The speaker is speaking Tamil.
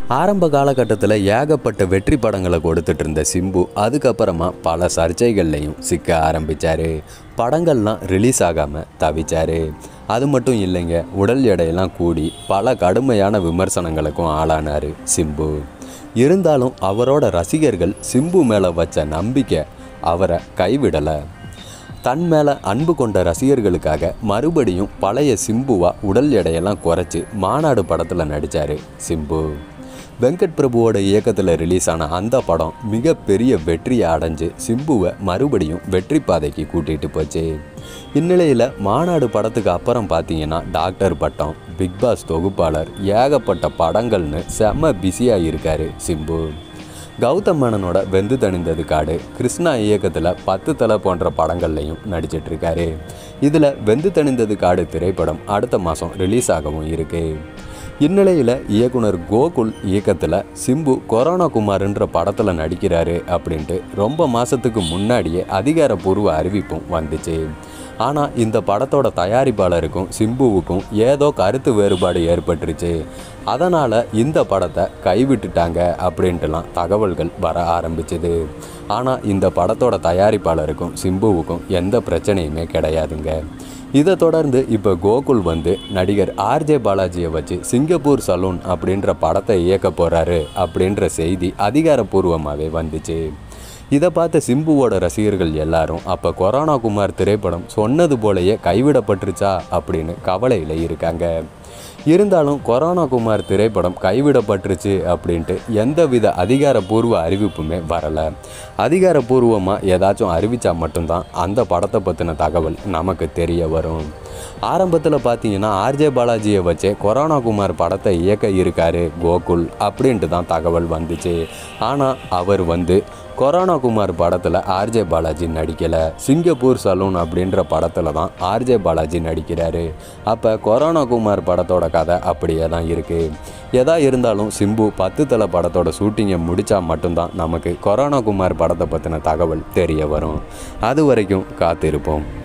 ஆரம்ப காலகட்டத்தில் ஏகப்பட்ட வெற்றி படங்களை கொடுத்துட்டு இருந்த சிம்பு அதுக்கப்புறமா பல சர்ச்சைகள்லையும் சிக்க ஆரம்பித்தார் படங்கள்லாம் ரிலீஸ் ஆகாமல் தவிச்சார் அது மட்டும் இல்லைங்க உடல் எடையெல்லாம் கூடி பல கடுமையான விமர்சனங்களுக்கும் ஆளானார் சிம்பு இருந்தாலும் அவரோட ரசிகர்கள் சிம்பு மேலே வச்ச நம்பிக்கை அவரை கைவிடலை தன் மேலே அன்பு கொண்ட ரசிகர்களுக்காக மறுபடியும் பழைய சிம்புவா உடல் எடையெல்லாம் குறைச்சி மாநாடு படத்தில் நடித்தார் சிம்பு வெங்கட் பிரபுவோட இயக்கத்தில் ரிலீஸ் ஆன அந்த படம் மிகப்பெரிய வெற்றியை அடைஞ்சு சிம்புவை மறுபடியும் வெற்றி பாதைக்கு கூட்டிகிட்டு போச்சு இந்நிலையில் மாநாடு படத்துக்கு அப்புறம் பார்த்தீங்கன்னா டாக்டர் பட்டம் பிக் பாஸ் தொகுப்பாளர் ஏகப்பட்ட படங்கள்னு செம்ம பிஸியாக இருக்காரு சிம்பு கௌதம் மேனனோட வெந்து தணிந்தது காடு கிருஷ்ணா இயக்கத்தில் பத்து தலை போன்ற படங்கள்லையும் நடிச்சிட்டு இருக்காரு இதில் வெந்து தணிந்தது காடு திரைப்படம் அடுத்த மாதம் ரிலீஸ் ஆகவும் இருக்கு இந்நிலையில் இயக்குனர் கோகுல் இயக்கத்தில் சிம்பு கொரோனா குமார்ன்ற படத்தில் நடிக்கிறாரு அப்படின்ட்டு ரொம்ப மாதத்துக்கு முன்னாடியே அதிகாரப்பூர்வ அறிவிப்பும் வந்துச்சு ஆனால் இந்த படத்தோட தயாரிப்பாளருக்கும் சிம்புவுக்கும் ஏதோ கருத்து வேறுபாடு ஏற்பட்டுருச்சு அதனால் இந்த படத்தை கைவிட்டுட்டாங்க அப்படின்ட்டுலாம் தகவல்கள் வர ஆரம்பிச்சுது ஆனால் இந்த படத்தோட தயாரிப்பாளருக்கும் சிம்புவுக்கும் எந்த பிரச்சனையுமே கிடையாதுங்க இதை தொடர்ந்து இப்போ கோகுல் வந்து நடிகர் ஆர்ஜே பாலாஜியை வச்சு சிங்கப்பூர் சலூன் அப்படின்ற படத்தை இயக்க போகிறாரு அப்படின்ற செய்தி அதிகாரப்பூர்வமாகவே வந்துச்சு இதை பார்த்த சிம்புவோட ரசிகர்கள் எல்லாரும் அப்போ கொரோனா குமார் திரைப்படம் சொன்னது போலயே கைவிடப்பட்டுருச்சா அப்படின்னு கவலையில் இருக்காங்க இருந்தாலும் கொரோனா குமார் திரைப்படம் கைவிடப்பட்டுருச்சு அப்படின்ட்டு எந்தவித அதிகாரப்பூர்வ அறிவிப்புமே வரலை அதிகாரப்பூர்வமாக ஏதாச்சும் அறிவித்தா மட்டும்தான் அந்த படத்தை பற்றின தகவல் நமக்கு தெரிய வரும் ஆரம்பத்தில் பார்த்தீங்கன்னா ஆர்ஜே பாலாஜியை வச்சே கொரோனா குமார் படத்தை இயக்க இருக்காரு கோகுல் அப்படின்ட்டு தான் தகவல் வந்துச்சு ஆனால் அவர் வந்து கொரோனா குமார் படத்தில் ஆர்ஜே பாலாஜி நடிக்கலை சிங்கப்பூர் சலூன் அப்படின்ற படத்தில் தான் ஆர்ஜே பாலாஜி நடிக்கிறாரு அப்போ கொரோனா குமார் படத்தோட கதை அப்படியே தான் இருக்குது எதா இருந்தாலும் சிம்பு பத்து தலை படத்தோட ஷூட்டிங்கை முடித்தா மட்டும்தான் நமக்கு கொரோனா குமார் படத்தை பற்றின தகவல் தெரிய வரும் அது வரைக்கும் காத்திருப்போம்